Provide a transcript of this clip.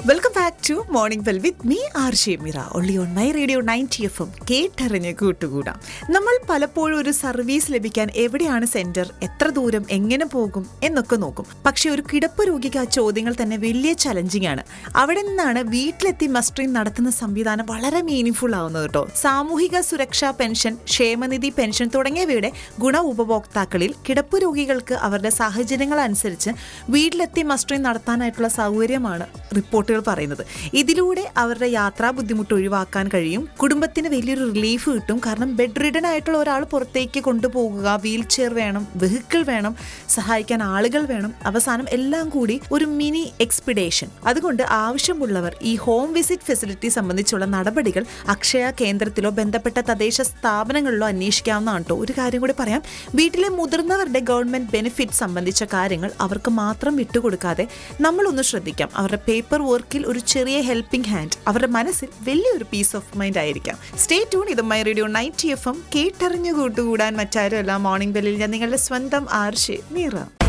welcome back to morning well with me R Shemira only on my radio ninety FM എം കേട്ടറിഞ്ഞ് കൂട്ടുകൂടാം നമ്മൾ പലപ്പോഴും ഒരു സർവീസ് ലഭിക്കാൻ എവിടെയാണ് സെന്റർ എത്ര ദൂരം എങ്ങനെ പോകും എന്നൊക്കെ നോക്കും പക്ഷെ ഒരു കിടപ്പ് രോഗിക്ക് ആ ചോദ്യങ്ങൾ തന്നെ വലിയ ചലഞ്ചിങ് ആണ് അവിടെ നിന്നാണ് വീട്ടിലെത്തി മസ്റ്ററിംഗ് നടത്തുന്ന സംവിധാനം വളരെ മീനിങ് ആവുന്നത് കേട്ടോ സാമൂഹിക സുരക്ഷാ പെൻഷൻ ക്ഷേമനിധി പെൻഷൻ തുടങ്ങിയവയുടെ ഗുണ ഉപഭോക്താക്കളിൽ കിടപ്പ് രോഗികൾക്ക് അവരുടെ സാഹചര്യങ്ങൾ അനുസരിച്ച് വീട്ടിലെത്തി മസ്റ്ററിംഗ് നടത്താനായിട്ടുള്ള സൗകര്യമാണ് റിപ്പോർട്ടുകൾ പറയുന്നത് ഇതിലൂടെ അവരുടെ യാത്രാ ബുദ്ധിമുട്ട് ഒഴിവാക്കാൻ കഴിയും കുടുംബത്തിന് വലിയൊരു റിലീഫ് കിട്ടും കാരണം ബെഡ് റിഡൻ ആയിട്ടുള്ള ഒരാൾ പുറത്തേക്ക് കൊണ്ടുപോകുക വീൽ ചെയർ വേണം വെഹിക്കിൾ വേണം സഹായിക്കാൻ ആളുകൾ വേണം അവസാനം എല്ലാം കൂടി ഒരു മിനി എക്സ്പിഡേഷൻ അതുകൊണ്ട് ആവശ്യമുള്ളവർ ഈ ഹോം വിസിറ്റ് ഫെസിലിറ്റി സംബന്ധിച്ചുള്ള നടപടികൾ അക്ഷയ കേന്ദ്രത്തിലോ ബന്ധപ്പെട്ട തദ്ദേശ സ്ഥാപനങ്ങളിലോ അന്വേഷിക്കാവുന്നതാണ് കേട്ടോ ഒരു കാര്യം കൂടി പറയാം വീട്ടിലെ മുതിർന്നവരുടെ ഗവൺമെന്റ് ബെനിഫിറ്റ് സംബന്ധിച്ച കാര്യങ്ങൾ അവർക്ക് മാത്രം വിട്ടുകൊടുക്കാതെ നമ്മളൊന്ന് ശ്രദ്ധിക്കാം അവരുടെ പേപ്പർ വർക്കിൽ ഒരു ചെറിയ ഹെൽപ്പിംഗ് ഹാൻഡ് അവരുടെ മനസ്സിൽ വലിയൊരു പീസ് ഓഫ് മൈൻഡ് ആയിരിക്കാം സ്റ്റേ ട്യൂൺ ഇത് മൈ റേഡിയോ നൈറ്റ് എഫ് എം കേട്ടറിഞ്ഞു കൂട്ടുകൂടാൻ മറ്റാരും അല്ല മോർണിംഗ് ബെല്ലിൽ ഞാൻ നിങ്ങളുടെ സ്വന്തം ആർഷെ മീറ